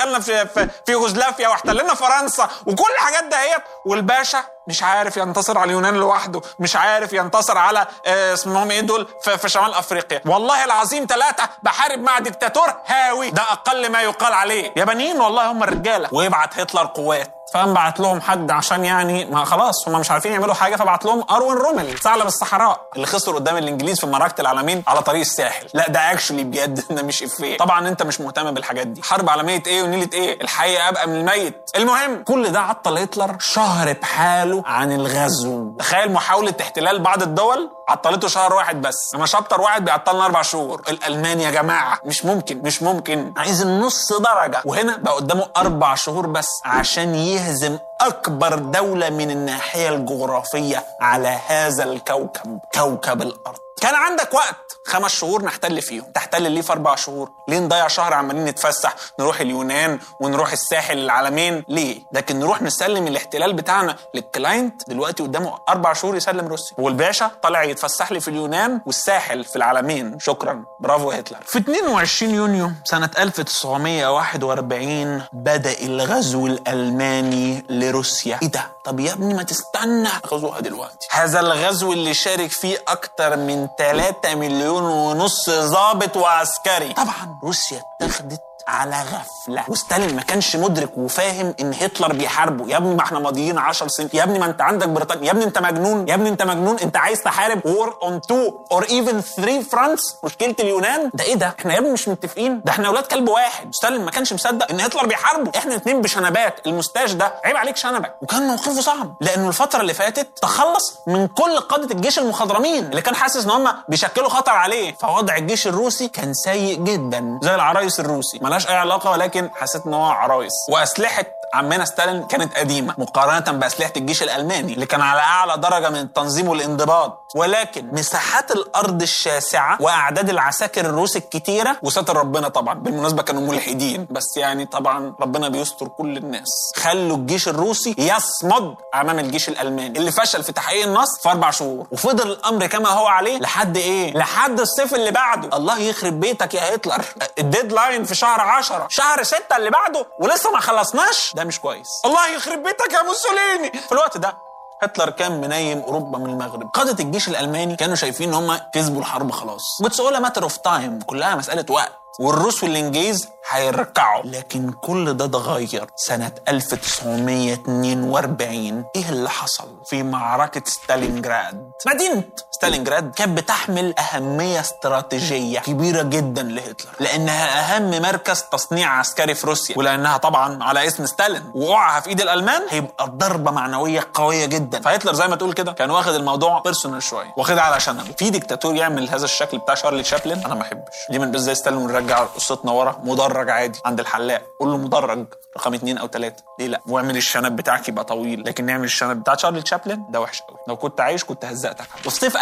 في, في, في يوغوسلافيا واحتل لنا فرنسا وكل الحاجات دهيت والباشا مش عارف ينتصر على اليونان لوحده مش عارف ينتصر على آه، اسمهم ايه دول في, في شمال افريقيا والله العظيم ثلاثه بحارب مع ديكتاتور هاوي ده اقل ما يقال عليه يابانيين والله هم الرجاله ويبعت هتلر قوات فقام بعت لهم حد عشان يعني ما خلاص هم مش عارفين يعملوا حاجه فبعت لهم اروين رومل ثعلب الصحراء اللي خسر قدام الانجليز في معركه العالمين على طريق الساحل لا ده اكشلي بجد ده مش افيه طبعا انت مش مهتم بالحاجات دي حرب عالميه ايه ونيله ايه الحي ابقى من الميت المهم كل ده عطل هتلر شهر بحاله عن الغزو تخيل محاوله احتلال بعض الدول عطلته شهر واحد بس اما شابتر واحد بيعطلنا اربع شهور الالمان يا جماعه مش ممكن مش ممكن عايز النص درجه وهنا بقى قدامه اربع شهور بس عشان يهزم اكبر دوله من الناحيه الجغرافيه على هذا الكوكب كوكب الارض كان عندك وقت خمس شهور نحتل فيهم تحتل ليه في اربع شهور ليه نضيع شهر عمالين نتفسح نروح اليونان ونروح الساحل العالمين ليه لكن نروح نسلم الاحتلال بتاعنا للكلاينت دلوقتي قدامه اربع شهور يسلم روسيا والباشا طالع يتفسح لي في اليونان والساحل في العالمين شكرا برافو هتلر في 22 يونيو سنة 1941 بدأ الغزو الألماني لروسيا ايه ده طب يا ابني ما تستنى غزوها دلوقتي هذا الغزو اللي شارك فيه أكتر من 3 مليون ونص ضابط وعسكري طبعا روسيا اتخذت على غفلة وستالين ما كانش مدرك وفاهم ان هتلر بيحاربه يا ابني ما احنا ماضيين 10 سنين يا ابني ما انت عندك بريطانيا يا ابني انت مجنون يا ابني انت مجنون انت عايز تحارب وور اون تو اور ايفن 3 فرانس مشكله اليونان ده ايه ده احنا يا ابني مش متفقين ده احنا اولاد كلب واحد ستالين ما كانش مصدق ان هتلر بيحاربه احنا اتنين بشنبات المستاش ده عيب عليك شنبك وكان موقفه صعب لانه الفتره اللي فاتت تخلص من كل قاده الجيش المخضرمين اللي كان حاسس ان هم بيشكلوا خطر عليه فوضع الجيش الروسي كان سيء جدا زي العرايس الروسي ملهاش اي علاقه ولكن حسيت ان هو عرايس واسلحه عمنا ستالين كانت قديمه مقارنه باسلحه الجيش الالماني اللي كان على اعلى درجه من التنظيم والانضباط ولكن مساحات الارض الشاسعه واعداد العساكر الروس الكتيره وستر ربنا طبعا بالمناسبه كانوا ملحدين بس يعني طبعا ربنا بيستر كل الناس خلوا الجيش الروسي يصمد امام الجيش الالماني اللي فشل في تحقيق النصر في اربع شهور وفضل الامر كما هو عليه لحد ايه لحد الصيف اللي بعده الله يخرب بيتك يا هتلر الديدلاين في شهر 10 شهر 6 اللي بعده ولسه ما خلصناش ده مش كويس الله يخرب بيتك يا موسوليني في الوقت ده هتلر كان منيم اوروبا من المغرب قاده الجيش الالماني كانوا شايفين ان هم كسبوا الحرب خلاص بتسألها ماتر اوف تايم كلها مساله وقت والروس والانجليز هيركعوا لكن كل ده اتغير سنة 1942 ايه اللي حصل في معركة ستالينجراد مدينة ستالينجراد كانت بتحمل أهمية استراتيجية كبيرة جدا لهتلر لأنها أهم مركز تصنيع عسكري في روسيا ولأنها طبعا على اسم ستالين وقوعها في إيد الألمان هيبقى ضربة معنوية قوية جدا فهتلر زي ما تقول كده كان واخد الموضوع بيرسونال شوية واخدها على شنب في ديكتاتور يعمل هذا الشكل بتاع شارلي شابلن أنا ما أحبش دي من بس زي ستالين ونرجع قصتنا ورا مدرج عادي عند الحلاق قول له مدرج رقم اثنين او ثلاثه ليه لا واعمل الشنب بتاعك يبقى طويل لكن نعمل الشنب بتاع شارلي تشابلن ده وحش قوي لو كنت عايش كنت هزقتك وفي صيف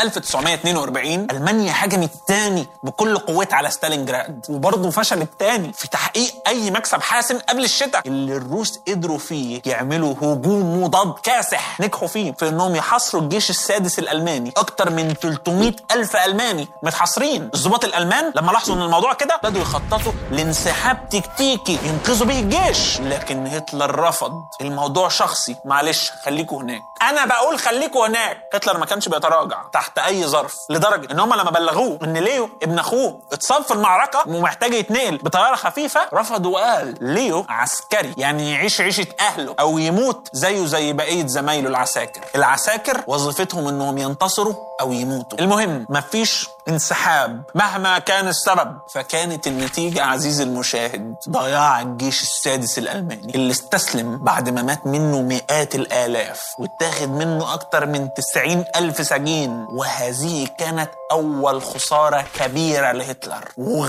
1942 المانيا هجمت تاني بكل قوتها على ستالينجراد وبرضه فشلت تاني في تحقيق اي مكسب حاسم قبل الشتاء اللي الروس قدروا فيه يعملوا هجوم مضاد كاسح نجحوا فيه في انهم يحاصروا الجيش السادس الالماني اكتر من 300 الف الماني متحاصرين الضباط الالمان لما لاحظوا ان الموضوع كده بدوا يخططوا لانسحاب تكتيكي ينقذوا بيه الجيش لكن هتلر رفض الموضوع شخصي معلش خليكوا هناك انا بقول خليكوا هناك هتلر ما كانش بيتراجع تحت اي ظرف لدرجه ان هم لما بلغوه ان ليو ابن اخوه اتصاب في المعركه ومحتاج يتنقل بطياره خفيفه رفض وقال ليو عسكري يعني يعيش عيشه اهله او يموت زيه زي بقيه زمايله العساكر العساكر وظيفتهم انهم ينتصروا او يموتوا المهم مفيش انسحاب مهما كان السبب فكانت النتيجة عزيزي المشاهد ضياع الجيش السادس الألماني اللي استسلم بعد ما مات منه مئات الآلاف واتاخد منه أكتر من تسعين ألف سجين وهذه كانت أول خسارة كبيرة لهتلر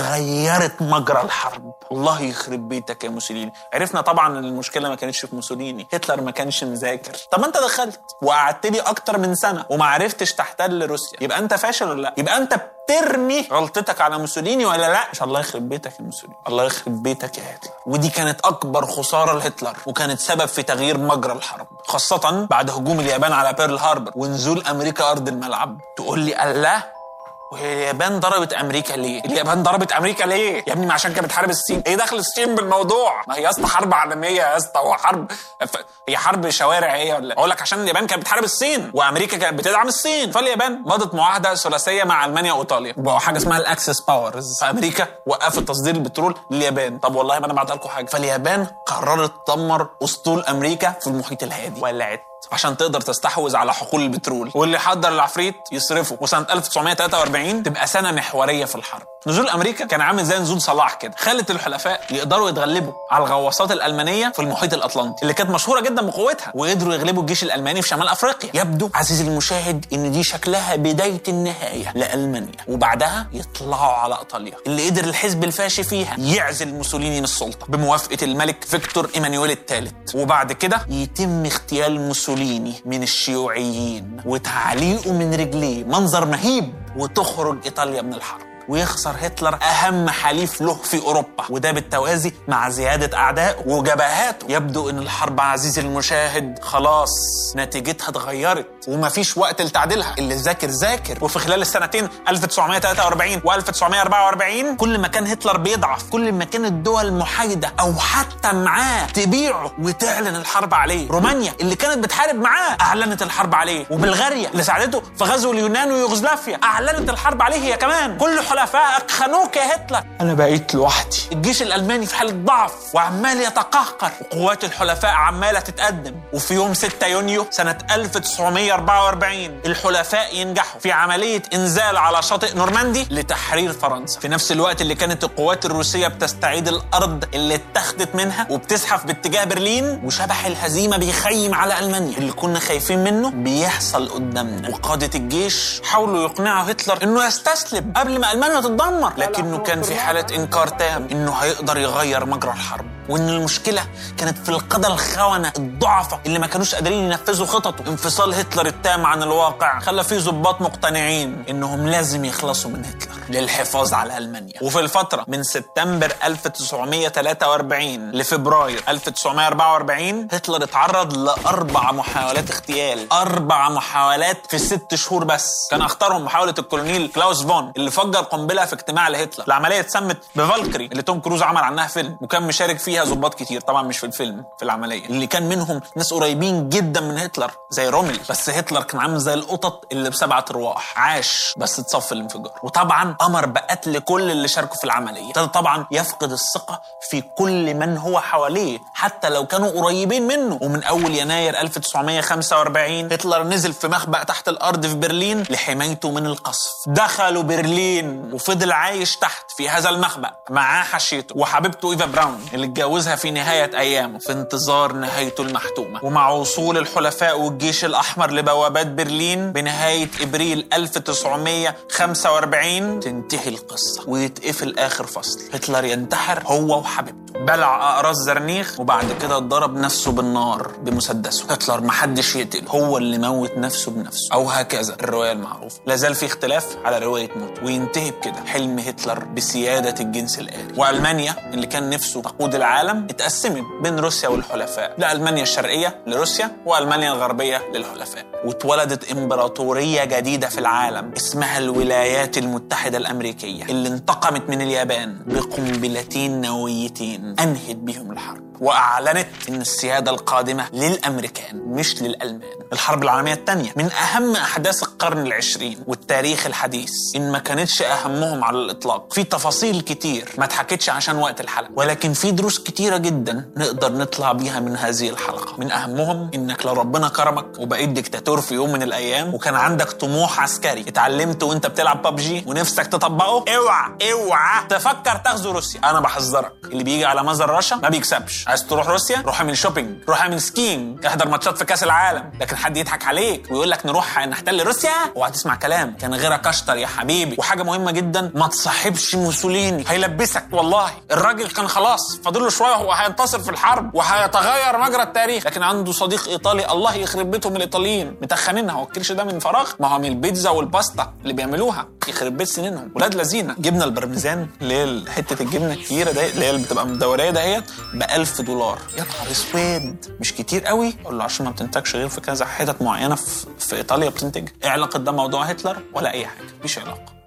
وغيرت مجرى الحرب الله يخرب بيتك يا موسوليني عرفنا طبعا ان المشكله ما كانتش في موسوليني هتلر ما كانش مذاكر طب ما انت دخلت وقعدت لي اكتر من سنه وما عرفتش تحتل روسيا يبقى انت فاشل ولا لا يبقى انت بترمي غلطتك على موسوليني ولا لا مش الله يخرب بيتك يا موسوليني الله يخرب بيتك يا هتلر ودي كانت اكبر خساره لهتلر وكانت سبب في تغيير مجرى الحرب خاصه بعد هجوم اليابان على بيرل هاربر ونزول امريكا ارض الملعب تقول لي الله وهي اليابان ضربت امريكا ليه؟ اليابان ضربت امريكا ليه؟ يا ابني ما عشان كانت بتحارب الصين، ايه دخل الصين بالموضوع؟ ما هي يا اسطى حرب عالميه يا اسطى هو حرب ف... هي حرب شوارع ايه ولا اقول لك عشان اليابان كانت بتحارب الصين وامريكا كانت بتدعم الصين فاليابان مضت معاهده ثلاثيه مع المانيا وايطاليا وبقوا حاجه اسمها الاكسس باورز فامريكا وقفت تصدير البترول لليابان طب والله ما انا بعت لكم حاجه فاليابان قررت تدمر اسطول امريكا في المحيط الهادي ولعت عشان تقدر تستحوذ على حقول البترول واللي حضر العفريت يصرفه وسنه 1943 تبقى سنه محوريه في الحرب نزول امريكا كان عامل زي نزول صلاح كده خلت الحلفاء يقدروا يتغلبوا على الغواصات الالمانيه في المحيط الاطلنطي اللي كانت مشهوره جدا بقوتها وقدروا يغلبوا الجيش الالماني في شمال افريقيا يبدو عزيزي المشاهد ان دي شكلها بدايه النهايه لالمانيا وبعدها يطلعوا على ايطاليا اللي قدر الحزب الفاشي فيها يعزل موسوليني من السلطه بموافقه الملك فيكتور ايمانويل الثالث وبعد كده يتم اغتيال موسوليني من الشيوعيين وتعليقه من رجليه منظر مهيب وتخرج ايطاليا من الحرب ويخسر هتلر اهم حليف له في اوروبا وده بالتوازي مع زياده اعدائه وجبهاته يبدو ان الحرب عزيزي المشاهد خلاص نتيجتها اتغيرت ومفيش وقت لتعديلها اللي ذاكر ذاكر وفي خلال السنتين 1943 و1944 كل ما كان هتلر بيضعف كل ما كانت الدول محايده او حتى معاه تبيعه وتعلن الحرب عليه رومانيا اللي كانت بتحارب معاه اعلنت الحرب عليه وبلغاريا اللي ساعدته في غزو اليونان ويوغوسلافيا اعلنت الحرب عليه هي كمان كل حلفائك خانوك يا هتلر انا بقيت لوحدي الجيش الالماني في حاله ضعف وعمال يتقهقر وقوات الحلفاء عماله تتقدم وفي يوم 6 يونيو سنه 1944 الحلفاء ينجحوا في عمليه انزال على شاطئ نورماندي لتحرير فرنسا في نفس الوقت اللي كانت القوات الروسيه بتستعيد الارض اللي اتخذت منها وبتزحف باتجاه برلين وشبح الهزيمه بيخيم على المانيا اللي كنا خايفين منه بيحصل قدامنا وقاده الجيش حاولوا يقنعوا هتلر انه يستسلم قبل ما المانيا تتدمر لكنه كان في حاله انكار تام انه هيقدر يغير مجرى الحرب وان المشكله كانت في القاده الخونه الضعفاء اللي ما كانوش قادرين ينفذوا خططه انفصال هتلر التام عن الواقع خلى فيه ضباط مقتنعين انهم لازم يخلصوا من هتلر للحفاظ على المانيا وفي الفتره من سبتمبر 1943 لفبراير 1944 هتلر اتعرض لاربع محاولات اغتيال اربع محاولات في ست شهور بس كان اخطرهم محاوله الكولونيل كلاوس فون اللي فجر قنبله في اجتماع لهتلر العمليه اتسمت بفالكري اللي توم كروز عمل عنها فيلم وكان مشارك فيها ضباط كتير طبعا مش في الفيلم في العمليه اللي كان منهم ناس قريبين جدا من هتلر زي رومل بس هتلر كان عامل زي القطط اللي بسبعه ارواح عاش بس اتصف الانفجار وطبعا امر بقتل كل اللي شاركوا في العمليه ابتدى طبعا يفقد الثقه في كل من هو حواليه حتى لو كانوا قريبين منه ومن اول يناير 1945 هتلر نزل في مخبأ تحت الارض في برلين لحمايته من القصف دخلوا برلين وفضل عايش تحت في هذا المخبأ معاه حشيته وحبيبته ايفا براون اللي اتجوزها في نهايه ايامه في انتظار نهايته المحتومه ومع وصول الحلفاء والجيش الاحمر لبوابات برلين بنهايه ابريل 1945 تنتهي القصه ويتقفل اخر فصل هتلر ينتحر هو وحبيبته بلع اقراص زرنيخ وبعد كده ضرب نفسه بالنار بمسدسه هتلر محدش يقتله هو اللي موت نفسه بنفسه او هكذا الروايه المعروفه لا زال في اختلاف على روايه موت وينتهي بكده حلم هتلر بسياده الجنس الآلي والمانيا اللي كان نفسه تقود العالم اتقسمت بين روسيا والحلفاء لألمانيا الشرقية لروسيا وألمانيا الغربية للحلفاء واتولدت إمبراطورية جديدة في العالم اسمها الولايات المتحدة الأمريكية اللي انتقمت من اليابان بقنبلتين نوويتين أنهت بهم الحرب واعلنت ان السياده القادمه للامريكان مش للالمان الحرب العالميه الثانيه من اهم احداث القرن العشرين والتاريخ الحديث ان ما كانتش اهمهم على الاطلاق في تفاصيل كتير ما اتحكتش عشان وقت الحلقه ولكن في دروس كتيره جدا نقدر نطلع بيها من هذه الحلقه من اهمهم انك لو ربنا كرمك وبقيت ديكتاتور في يوم من الايام وكان عندك طموح عسكري اتعلمت وانت بتلعب ببجي ونفسك تطبقه اوعى اوعى تفكر تغزو روسيا انا بحذرك اللي بيجي على مزر رشا ما بيكسبش عايز تروح روسيا روح اعمل شوبينج روح اعمل سكينج احضر ماتشات في كاس العالم لكن حد يضحك عليك ويقول لك نروح نحتل روسيا وهتسمع كلام كان غيرك اشطر يا حبيبي وحاجه مهمه جدا ما تصاحبش موسوليني هيلبسك والله الراجل كان خلاص فاضل له شويه هو هينتصر في الحرب وهيتغير مجرى التاريخ لكن عنده صديق ايطالي الله يخرب بيتهم الايطاليين متخنينها هو الكرش ده من فراغ ما هو من البيتزا والباستا اللي بيعملوها يخرب بيت سنينهم ولاد لذينه جبنه البرميزان اللي هي حته الجبنه الكبيره ده اللي هي اللي بتبقى مدوريه دهيت ب 1000 دولار يا نهار اسود مش كتير قوي اقول له عشان ما بتنتجش غير في كذا حتت معينه في, في ايطاليا بتنتج ايه علاقه ده موضوع هتلر ولا اي حاجه مفيش علاقه